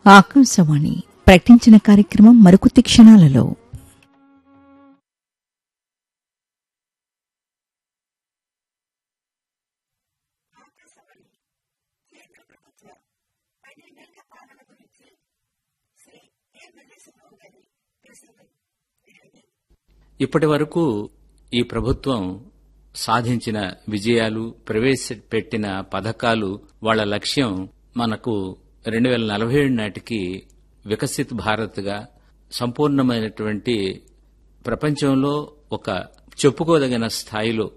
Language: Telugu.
ఆకాశవాణి ప్రకటించిన కార్యక్రమం మరికొద్ది క్షణాలలో ఇప్పటి వరకు ఈ ప్రభుత్వం సాధించిన విజయాలు ప్రవేశపెట్టిన పథకాలు వాళ్ళ లక్ష్యం మనకు రెండు వేల నలభై ఏడు నాటికి వికసిత్ భారత్గా సంపూర్ణమైనటువంటి ప్రపంచంలో ఒక చెప్పుకోదగిన స్థాయిలో